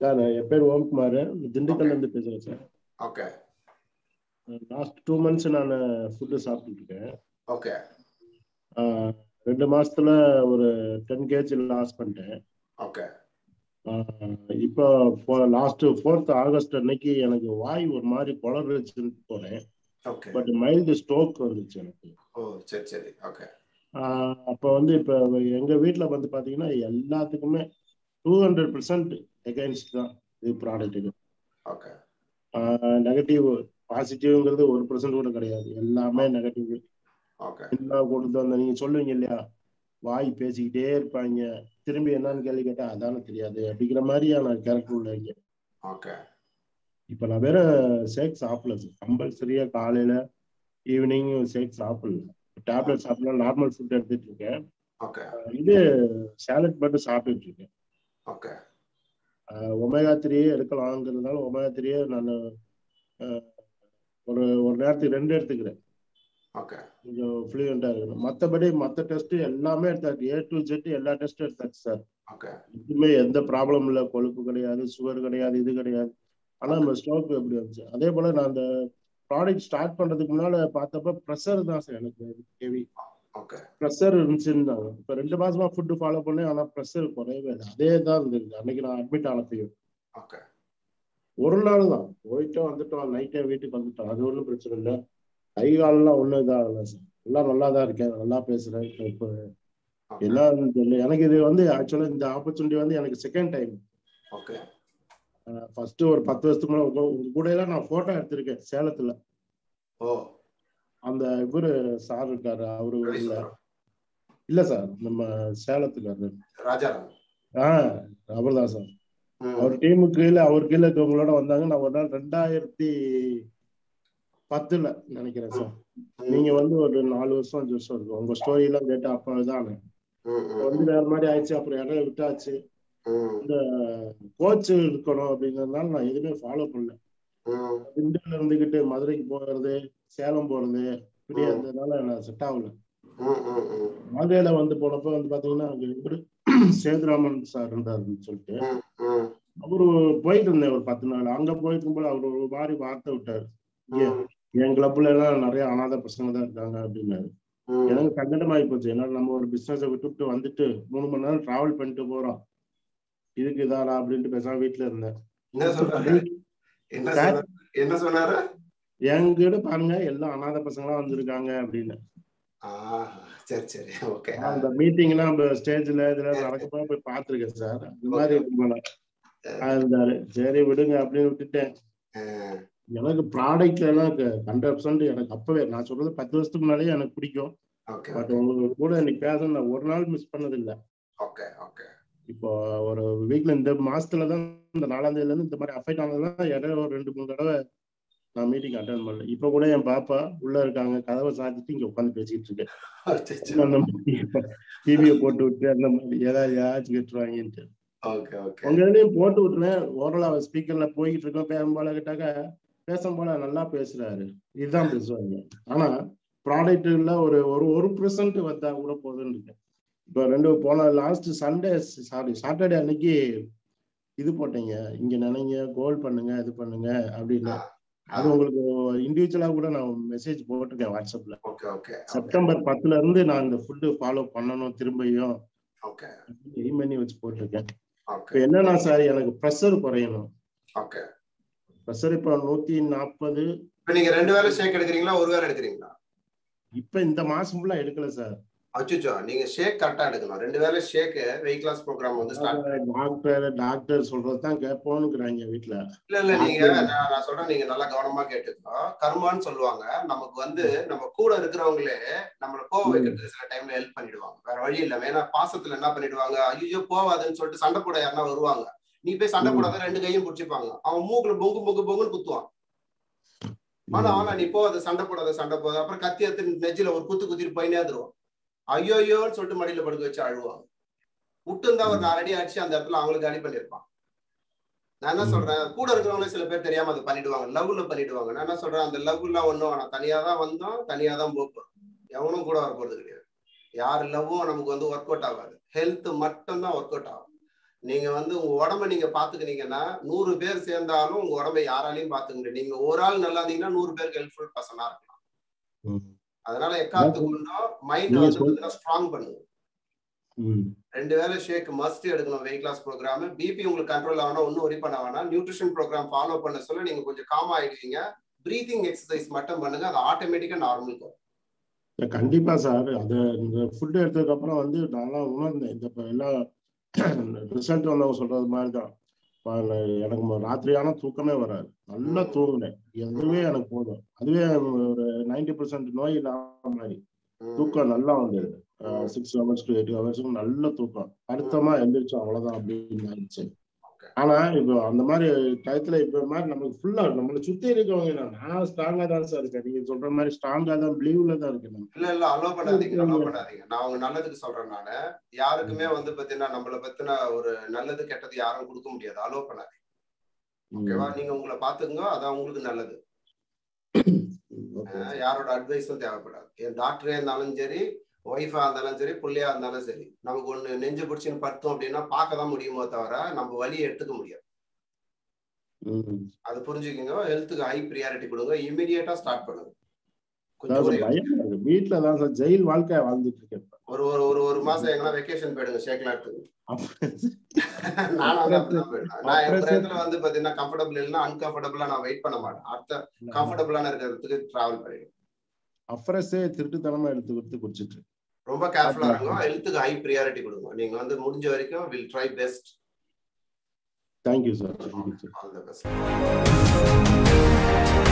Sir என் பேர் ஓம்குமார் திண்டுக்கல்ல இருந்து பேசுறேன் sir okay last two months நான் ஃபுட்டு சாப்பிட்டுட்டு இருக்கேன் ஓகே ஆஹ் ரெண்டு மாசத்துல ஒரு டென் கேஜி லாஸ் பண்ணிட்டேன் ஓகே ஆஹ் இப்போ லாஸ்ட் ஃபோர்த் ஆகஸ்ட் அன்னைக்கு எனக்கு வாய் ஒரு மாதிரி குளறுச்சுன்னு போனேன் ஓகே பட் மைல்டு ஸ்ட்ரோக் வந்துச்சு எனக்கு ஓ சரி சரி ஓகே ஆஹ் அப்போ வந்து இப்போ எங்க வீட்ல வந்து பாத்தீங்கன்னா எல்லாத்துக்குமே டூ ஹண்ட்ரட் பர்சன்ட் எகைன்ஸ்ட் தான் இது ப்ராடக்ட்டுக்கு ஓகே நெகட்டிவ் பாசிட்டிவ்ங்கிறது ஒரு பர்சன்ட் கூட கிடையாது எல்லாமே நெகட்டிவ் ஓகே என்ன கொடுத்து அந்த நீங்க சொல்லுவீங்க இல்லையா வாய் பேசிக்கிட்டே இருப்பாங்க திரும்பி என்னன்னு கேள்வி கேட்டா அதானே தெரியாது அப்படிங்கிற மாதிரியான கேரக்டர் உள்ளவங்க ஓகே இப்ப நான் வேற ஷேக் சாப்பிடல கம்பல்சரியா காலையில ஈவினிங் ஷேக் சாப்பிடல டேப்லெட் சாப்பிடலாம் நார்மல் ஃபுட் எடுத்துட்டு இருக்கேன் ஓகே இது சாலட் மட்டும் சாப்பிட்டுட்டு இருக்கேன் ஓகே ஒமேகா த்ரீயே எடுக்கலாங்கிறதுனால ஒமேகா த்ரீயே நான் ஒரு ஒரு நேரத்துக்கு ரெண்டு எடுத்துக்கிறேன் ஓகே கொஞ்சம் ஃப்ளூயண்டா இருக்கணும் மற்றபடி மற்ற டெஸ்ட் எல்லாமே எடுத்தாச்சு ஏ டு ஜெட் எல்லா டெஸ்ட்டும் எடுத்தாச்சு சார் ஓகே எதுவுமே எந்த ப்ராப்ளம் இல்லை கொழுப்பு கிடையாது சுகர் கிடையாது இது கிடையாது ஆனா நம்ம ஸ்ட்ரோக் எப்படி வந்துச்சு அதே போல நான் அந்த ப்ராடக்ட் ஸ்டார்ட் பண்றதுக்கு முன்னால பார்த்தப்ப ப்ரெஷர் தான் சார் எனக்கு ஹெவி ஓகே ப்ரெஷர் இருந்துச்சுன்னு இப்போ ரெண்டு மாசமா ஃபுட்டு ஃபாலோ பண்ணேன் ஆனா ப்ரெஷர் குறையவே இல்லை அதே தான் இருந்தது அன்னைக்கு நான் அட்மிட் ஆனப்பையும் ஓகே ஒரு நாள் தான் போயிட்டோம் வந்துட்டோம் நைட்டே வீட்டுக்கு வந்துட்டோம் அது ஒன்றும் பிரச்சனை இல்லை கை காலெல்லாம் ஒன்றும் இதாகல சார் எல்லாம் நல்லா தான் இருக்கேன் நல்லா பேசுறேன் இப்போ என்னன்னு தெரியல எனக்கு இது வந்து ஆக்சுவலா இந்த ஆப்பர்ச்சுனிட்டி வந்து எனக்கு செகண்ட் டைம் ஓகே ஃபர்ஸ்ட் ஒரு பத்து வருஷத்துக்கு முன்னாடி உங்க உங்க கூட எல்லாம் நான் போட்டோ எடுத்திருக்கேன் சேலத்துல ஓ அந்த இவரு சார் இருக்காரு அவரு இல்ல ரவிசுந்தரம். இல்ல சார் நம்ம சேலத்துக்காரு ராஜாராம் ஆஹ் அவர்தான் சார் ம். அவர் டீமுக்கு கீழே அவர் கீழே இருக்கவங்களோட வந்தாங்க நான் ஒரு நாள் ரெண்டாயிரத்தி பத்துல நினைக்கிறேன் சார் ம். நீங்க வந்து ஒரு நாலு வருஷம் அஞ்சு வருஷம் இருக்கும் உங்க ஸ்டோரி எல்லாம் கேட்டு அப்பதான் ம், ம், வந்து வேற மாதிரி ஆயிடுச்சு அப்புறம் இடையில விட்டாச்சு ம், இந்த கோச் இருக்கணும் அப்படிங்கறதுனால நான் எதுவுமே ஃபாலோ பண்ணல ம், திண்டுக்கல்ல இருந்துகிட்டு மதுரைக்கு போறது சேலம் போறது இப்படியே ம். இருந்ததுனால நான் செட் ஆகல ம், ம், ம், மதுரையில வந்து போனப்ப வந்து பாத்தீங்கன்னா அங்க இவரு சேதுராமன் சார் இருந்தாருன்னு சொல்லிட்டு ம், ம், அவரு போயிட்டு இருந்தேன் ஒரு பத்து நாள் அங்க போயிட்டு இருக்கும்போது அவர் ஒரு மாதிரி வார்த்தை விட்டாரு ஏன் ம், என் கிளப்ல எல்லாம் நிறைய அனாதை பசங்க தான் இருக்காங்க அப்படின்னாரு ம். எனக்கு சங்கடமாயி போச்சு ஏன்னா நம்ம ஒரு பிசினஸை விட்டுவிட்டு வந்துட்டு மூணு மணி நேரம் டிராவல் பண்ணிட்டு போறோம் இதுக்கு இதாடா அப்படின்ட்டு பேசாம வீட்டுல இருந்தேன் என்ன சொல்றாரு என்ன சார்? சொன்னாரு என்ன சொன்னாரு என்கிட்ட பாருங்க எல்லாம் அனாதை பசங்களா வந்திருக்காங்க அப்படின்னு ஆ, சரி சரி ஓகே அந்த மீட்டிங்லாம் நம்ம ஸ்டேஜ்ல இதுல நடக்கப்போ போய் பார்த்திருக்கேன் சார் அந்த மாதிரி இருக்கும் போல இருந்தாரு சரி விடுங்க அப்படின்னு விட்டுட்டேன் எனக்கு ப்ராடக்ட்ல எல்லாம் ஹண்ட்ரட் பர்சன்ட் எனக்கு அப்பவே நான் சொல்றது பத்து வருஷத்துக்கு முன்னாலேயே எனக்கு பிடிக்கும் ஓகே பட் உங்களுக்கு கூட இன்னைக்கு பேச நான் ஒரு நாள் மிஸ் பண்ணது இல்ல ஓகே ஓகே இப்போ ஒரு வீக்ல இந்த மாசத்துல தான் இந்த நாலாம் தேதியில இருந்து இந்த மாதிரி அஃபெக்ட் ஆனதுலாம் இடையில ஒரு ரெண்டு மூணு தடவை நான் மீட்டிங் அட்டன் பண்ணல இப்ப கூட என் பாப்பா உள்ள இருக்காங்க கதவை சாத்திட்டு இங்க உட்காந்து பேசிட்டு இருக்கேன் அந்த மாதிரி டிவியை போட்டு விட்டு அந்த மாதிரி ஏதாவது ஏதாச்சும் கேட்டுருவாங்கன்ட்டு ஓகே ஓகே உங்க இதுலயும் போட்டு விட்டுறேன் ஓரளா ஸ்பீக்கர்ல போயிட்டு இருக்கோம் பேசும் போல கிட்டாக்க பேசும் போல நல்லா பேசுறாரு இதுதான் பேசுவாங்க ஆனா ப்ராடக்ட்ல ஒரு ஒரு ஒரு பெர்சன்ட் வந்தா கூட போதும்னு இருக்கேன் இப்போ ரெண்டு போன லாஸ்ட் சண்டே சாரி சாட்டர்டே அன்னைக்கு இது போட்டீங்க இங்க நினைங்க கோல் பண்ணுங்க இது பண்ணுங்க அப்படின்னு அது உங்களுக்கு இண்டிவிஜுவலா கூட நான் மெசேஜ் போட்டிருக்கேன் வாட்ஸ்அப்ல ஓகே ஓகே செப்டம்பர் பத்துல இருந்து நான் இந்த ஃபுட்டு ஃபாலோ பண்ணணும் திரும்பியும் ஓகே எய்ம் பண்ணி வச்சு போட்டிருக்கேன் இப்ப ஓகே என்னன்னா சார் எனக்கு ப்ரெஷர் குறையணும் ஓகே ப்ரெஷர் இப்ப நூத்தி நாற்பது இப்ப நீங்க ரெண்டு வேளை ஷேக் எடுக்கிறீங்களா ஒரு வேளை எடுக்கிறீங்களா இப்ப இந்த மாசம் ஃபுல்லா எடுக்கல சார் அச்சுச்சோ நீங்க ஷேக் கரெக்டா எடுக்கணும் ரெண்டு வேளை ஷேக் வெயிட் லாஸ் ப்ரோக்ராம் வந்து ஸ்டார்ட் டாக்டர் டாக்டர் சொல்றதுதான் கேட்போம்னுக்குறாங்க வீட்டுல இல்ல இல்ல நீங்க நான் நான் சொல்றேன் நீங்க நல்லா கவனமா கேட்டுக்கணும் கர்மான்னு சொல்லுவாங்க நமக்கு வந்து நம்ம கூட இருக்கிறவங்களே நம்மள போக வைக்கிறதுக்கு சில டைம்ல ஹெல்ப் பண்ணிடுவாங்க வேற வழி இல்ல ஏன்னா பாசத்துல என்ன பண்ணிடுவாங்க ஐயோ போவாதுன்னு சொல்லிட்டு சண்டை போட யாருன்னா வருவாங்க நீ போய் சண்டை ம். போடாத ரெண்டு கையும் பிடிச்சிப்பாங்க அவன் மூக்குல பொங்கு பொங்கு பொங்குன்னு குத்துவான் ஆனா ஆனா நீ போகாத சண்டை போடாத சண்டை போகாத அப்புறம் கத்தி எடுத்து நெஞ்சில ஒரு குத்து குத்திட்டு போயினே தருவான் ஐயோ ஐயோன்னு சொல்லிட்டு மடியில படுக்க வச்சு அழுவாங்க விட்டு இருந்தா ஒரு நாலு அடி அடிச்சு அந்த இடத்துல அவங்களுக்கு அடி பண்ணிருப்பான் நான் என்ன ம். சொல்றேன் கூட இருக்கிறவங்களே சில பேர் தெரியாம அதை பண்ணிடுவாங்க லவ்ல பண்ணிடுவாங்க நான் என்ன சொல்றேன் அந்த லவ் எல்லாம் ஒண்ணும் ஆனா தனியா தான் வந்தோம் தனியா தான் போப்போம் எவனும் கூட வர போறது கிடையாது யார் லவ்வும் நமக்கு வந்து ஒர்க் அவுட் ஆகாது ஹெல்த் மட்டும் தான் ஒர்க் அவுட் ஆகும் நீங்க வந்து உங்க உடம்ப நீங்க பாத்துக்கினீங்கன்னா நூறு பேர் சேர்ந்தாலும் உங்க உடம்பை யாராலையும் பாத்துக்க முடியும் நீங்க ஒரு ஆள் நல்லா இருந்தீங்கன்னா நூறு பேருக்கு ஹெல்ப்ஃபுல் பர்சனா இருக்கலாம் ம், அதனால எக்காத்து கொண்டும் மைண்ட் நீங்க வந்து சொல்- பாத்தீங்கன்னா ஸ்ட்ராங் பண்ணுங்க ம், ரெண்டு வேளை ஷேக் மஸ்ட் எடுக்கணும் வெயிட் லாஸ் ப்ரோக்ராம் பிபி உங்களுக்கு கண்ட்ரோல் ஆகணும் ஒன்றும் ஒரி பண்ண வேணாம் நியூட்ரிஷன் ப்ரோக்ராம் ஃபாலோ பண்ண சொல்ல நீங்க கொஞ்சம் காம் ஆயிடுவீங்க பிரீத்திங் எக்ஸசைஸ் மட்டும் பண்ணுங்க அது ஆட்டோமேட்டிக்கா நார்மலுக்கு வரும் இல்ல, கண்டிப்பா சார் அது இந்த ஃபுட் எடுத்ததுக்கு அப்புறம் வந்து நான் உணர்ந்தேன் இந்த இப்ப எல்லாம் ரிசல்ட் வந்தவங்க சொல்றது மாதிரிதான் இப்ப நான் எனக்கு ம- ராத்திரி ஆனா தூக்கமே வராது நல்லா தூங்குனேன் அதுவே எனக்கு போதும் அதுவே ஒரு நைன்டி பர்சன்ட் நோய் இல்லாம மாதிரி ம். தூக்கம் நல்லா வந்தது சிக்ஸ் ஹவர்ஸ் டு எயிட் ஹவர்ஸ்க்கு நல்ல தூக்கம் அழுத்தமா எந்திரிச்சோம் அவ்வளவுதான் அப்படின்னு ஆயிடுச்சு Okay. ஆனா இப்போ அந்த மாதிரி டயத்துல இப்ப மாதிரி நமக்கு ஃபுல்லா நம்மளை சுத்தி இருக்கவங்க என்ன, நான் ஸ்ட்ராங்கா தான் சார் இருக்கேன் நீங்க சொல்ற மாதிரி ஸ்ட்ராங்கா தான் பிலீவ்ல தான் இருக்கேன் நான். இல்ல இல்ல அலோ பண்ணாதீங்க அலோ பண்ணாதீங்க நான் உங்க நல்லதுக்கு சொல்றேன் நானு யாருக்குமே வந்து பாத்தீங்கன்னா நம்மள பத்தின ஒரு நல்லது கெட்டது யாரும் கொடுக்க முடியாது அலோ பண்ணாதீங்க ஓகேவா நீங்க உங்களை பாத்துக்கங்க அதான் உங்களுக்கு நல்லது Okay. அஹ் யாரோட அட்வைஸும் தேவைப்படாது என் டாக்டரே இருந்தாலும் சரி ஒய்ஃபா இருந்தாலும் சரி புள்ளையா இருந்தாலும் சரி நமக்கு ஒண்ணு நெஞ்சு பிடிச்சின்னு படுத்தோம் அப்படின்னா பார்க்க தான் முடியுமோ தவிர நம்ம வலியை எடுத்துக்க முடியாது ம். அது புரிஞ்சுக்கோங்க ஹெல்த்துக்கு ஹை ப்ரியாரிட்டி கொடுங்க இமிடியேட்டா ஸ்டார்ட் பண்ணுங்க கொஞ்சம் அதான் ஒரு சார் பயமா இருக்கு வீட்டுல தான் சார் ஜெயில் வாழ்க்கைய வாழ்ந்துட்டு இருக்கேன் இப்ப. ஒரு ஒரு ஒரு ஒரு மாசம் எங்கன்னா வெக்கேஷன் போயிடுங்க ஷேக்லாம் எடுத்துங்க அப்ப- நானும் வந்து அப்படிதான் போயிடுவேன் நான் என் அப்புறம் இடத்துல வந்து பாத்தீங்கன்னா கம்ஃபர்டபுள் இல்லைன்னா அன்கம்ஃபர்டபுளா நான் வெயிட் பண்ண மாட்டேன் அடுத்த கம்ஃபர்டபுளான இருக்கிறதுக்கு டிராவல் பண்ணிடுவேன் அஃப்ரெஸ்ஸே திருட்டுத்தனமா எடுத்து கொடுத்து குடிச்சிட்டு இருக்கு. ரொம்ப கேர்ஃபுல்லா இருக்கும் ஹெல்த்துக்கு ஹை ப்ரியாரிட்டி கொடுங்க நீங்க வந்து முடிஞ்ச வரைக்கும் will try best thank you sir thank you sir all the best